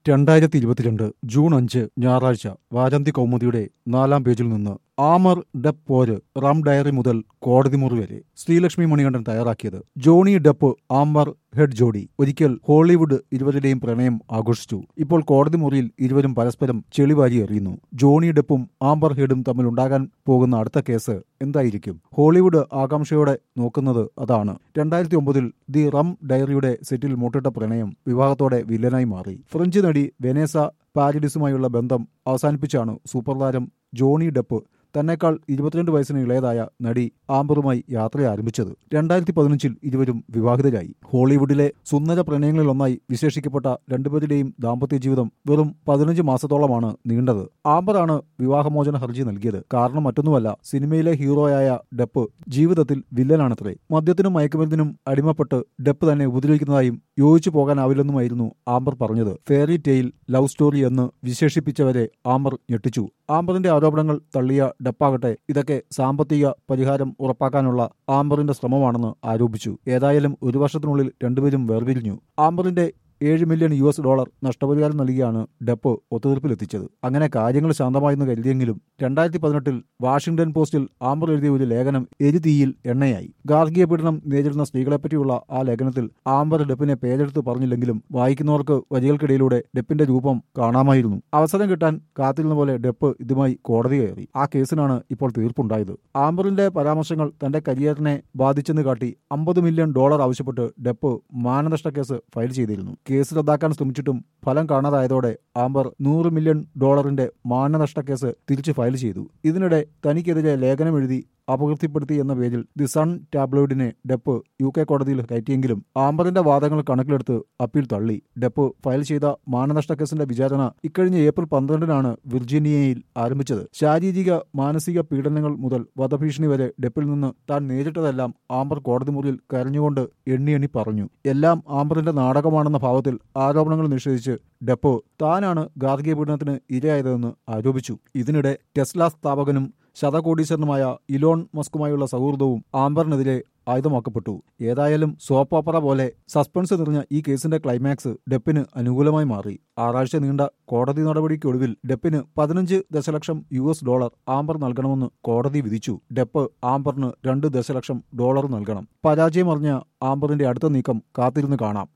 രണ്ടായിരത്തി ഇരുപത്തിരണ്ട് ജൂൺ അഞ്ച് ഞായറാഴ്ച വാരാന്തി കൗമുദിയുടെ നാലാം പേജിൽ നിന്ന് ആമർ ഡെപ്പ് പോര് റം ഡയറി മുതൽ കോടതി മുറി വരെ ശ്രീലക്ഷ്മി മണികണ്ഠൻ തയ്യാറാക്കിയത് ജോണി ഡെപ്പ് ആംബർ ഹെഡ് ജോഡി ഒരിക്കൽ ഹോളിവുഡ് ഇരുവരുടെയും പ്രണയം ആഘോഷിച്ചു ഇപ്പോൾ കോടതി മുറിയിൽ ഇരുവരും പരസ്പരം ചെളിവാരി എറിയുന്നു ജോണി ഡെപ്പും ആംബർ ഹെഡും തമ്മിൽ ഉണ്ടാകാൻ പോകുന്ന അടുത്ത കേസ് എന്തായിരിക്കും ഹോളിവുഡ് ആകാംക്ഷയോടെ നോക്കുന്നത് അതാണ് രണ്ടായിരത്തി ഒമ്പതിൽ ദി റം ഡയറിയുടെ സെറ്റിൽ മുട്ടിട്ട പ്രണയം വിവാഹത്തോടെ വില്ലനായി മാറി ഫ്രഞ്ച് നടി വെനേസ പാരിഡിസുമായുള്ള ബന്ധം അവസാനിപ്പിച്ചാണ് സൂപ്പർ താരം ജോണി ഡെപ്പ് തന്നെക്കാൾ ഇരുപത്തിരണ്ട് വയസ്സിന് ഇളയതായ നടി ആംബറുമായി യാത്ര ആരംഭിച്ചത് രണ്ടായിരത്തി പതിനഞ്ചിൽ ഇരുവരും വിവാഹിതരായി ഹോളിവുഡിലെ സുന്ദര പ്രണയങ്ങളിലൊന്നായി വിശേഷിക്കപ്പെട്ട രണ്ടുപേരുടെയും ദാമ്പത്യ ജീവിതം വെറും പതിനഞ്ച് മാസത്തോളമാണ് നീണ്ടത് ആംബറാണ് വിവാഹമോചന ഹർജി നൽകിയത് കാരണം മറ്റൊന്നുമല്ല സിനിമയിലെ ഹീറോയായ ഡെപ്പ് ജീവിതത്തിൽ വില്ലനാണത്രേ മദ്യത്തിനും മയക്കുമരുന്നിനും അടിമപ്പെട്ട് ഡെപ്പ് തന്നെ ഉപദ്രവിക്കുന്നതായും യോജിച്ചു പോകാനാവില്ലെന്നുമായിരുന്നു ആംബർ പറഞ്ഞത് ഫെയറി ടെയിൽ ലവ് സ്റ്റോറി എന്ന് വിശേഷിപ്പിച്ചവരെ ആംബർ ഞെട്ടിച്ചു ആംബറിന്റെ ആരോപണങ്ങൾ തള്ളിയ ഡെപ്പാകട്ടെ ഇതൊക്കെ സാമ്പത്തിക പരിഹാരം ഉറപ്പാക്കാനുള്ള ആംബറിന്റെ ശ്രമമാണെന്ന് ആരോപിച്ചു ഏതായാലും ഒരു വർഷത്തിനുള്ളിൽ രണ്ടുപേരും വേർപിരിഞ്ഞു ആംബറിന്റെ ഏഴ് മില്യൺ യു എസ് ഡോളർ നഷ്ടപരിഹാരം നൽകിയാണ് ഡെപ്പ് ഒത്തുതീർപ്പിലെത്തിച്ചത് അങ്ങനെ കാര്യങ്ങൾ ശാന്തമായെന്ന് കരുതിയെങ്കിലും രണ്ടായിരത്തി പതിനെട്ടിൽ വാഷിംഗ്ടൺ പോസ്റ്റിൽ ആംബർ എഴുതിയ ഒരു ലേഖനം എരുതീയിൽ എണ്ണയായി ഗാർഹിക പീഡനം നേരിടുന്ന സ്ത്രീകളെപ്പറ്റിയുള്ള ആ ലേഖനത്തിൽ ആംബർ ഡെപ്പിനെ പേരെടുത്ത് പറഞ്ഞില്ലെങ്കിലും വായിക്കുന്നവർക്ക് വരികൾക്കിടയിലൂടെ ഡെപ്പിന്റെ രൂപം കാണാമായിരുന്നു അവസരം കിട്ടാൻ കാത്തിരുന്ന പോലെ ഡെപ്പ് ഇതുമായി കോടതി കയറി ആ കേസിനാണ് ഇപ്പോൾ തീർപ്പുണ്ടായത് ആംബറിന്റെ പരാമർശങ്ങൾ തന്റെ കരിയറിനെ ബാധിച്ചെന്ന് കാട്ടി അമ്പത് മില്യൺ ഡോളർ ആവശ്യപ്പെട്ട് ഡെപ്പ് മാനനഷ്ട കേസ് ഫയൽ ചെയ്തിരുന്നു കേസ് റദ്ദാക്കാൻ ശ്രമിച്ചിട്ടും ഫലം കാണാതായതോടെ ആംബർ നൂറ് മില്യൺ ഡോളറിന്റെ മാനനഷ്ട കേസ് തിരിച്ചു ഫയൽ ചെയ്തു ഇതിനിടെ തനിക്കെതിരെ ലേഖനം എഴുതി അപകീർത്തിപ്പെടുത്തി എന്ന പേരിൽ ദി സൺ ടാബ്ലോയിഡിനെ ഡെപ്പ് യു കെ കോടതിയിൽ കയറ്റിയെങ്കിലും ആംബറിന്റെ വാദങ്ങൾ കണക്കിലെടുത്ത് അപ്പീൽ തള്ളി ഡെപ്പ് ഫയൽ ചെയ്ത മാനനഷ്ട കേസിന്റെ വിചാരണ ഇക്കഴിഞ്ഞ ഏപ്രിൽ പന്ത്രണ്ടിനാണ് വിർജീനിയയിൽ ആരംഭിച്ചത് ശാരീരിക മാനസിക പീഡനങ്ങൾ മുതൽ വധഭീഷണി വരെ ഡെപ്പിൽ നിന്ന് താൻ നേരിട്ടതെല്ലാം ആംബർ കോടതി മുറിയിൽ കരഞ്ഞുകൊണ്ട് എണ്ണി എണ്ണി പറഞ്ഞു എല്ലാം ആംബറിന്റെ നാടകമാണെന്ന ഭാവത്തിൽ ആരോപണങ്ങൾ നിഷേധിച്ച് ഡെപ്പോ താനാണ് ഗാർഹിക പീഡനത്തിന് ഇരയായതെന്ന് ആരോപിച്ചു ഇതിനിടെ ടെസ്ല സ്ഥാപകനും ശതകോടീശ്വരനുമായ ഇലോൺ മസ്കുമായുള്ള സൗഹൃദവും ആംബറിനെതിരെ ആയുധമാക്കപ്പെട്ടു ഏതായാലും സോപ്പ് ഓപ്പറ പോലെ സസ്പെൻസ് നിറഞ്ഞ ഈ കേസിന്റെ ക്ലൈമാക്സ് ഡെപ്പിന് അനുകൂലമായി മാറി ആറാഴ്ച നീണ്ട കോടതി നടപടിക്കൊടുവിൽ ഡെപ്പിന് പതിനഞ്ച് ദശലക്ഷം യു എസ് ഡോളർ ആംബർ നൽകണമെന്ന് കോടതി വിധിച്ചു ഡെപ്പ് ആംബറിന് രണ്ട് ദശലക്ഷം ഡോളർ നൽകണം പരാജയമറിഞ്ഞ ആംബറിന്റെ അടുത്ത നീക്കം കാത്തിരുന്ന് കാണാം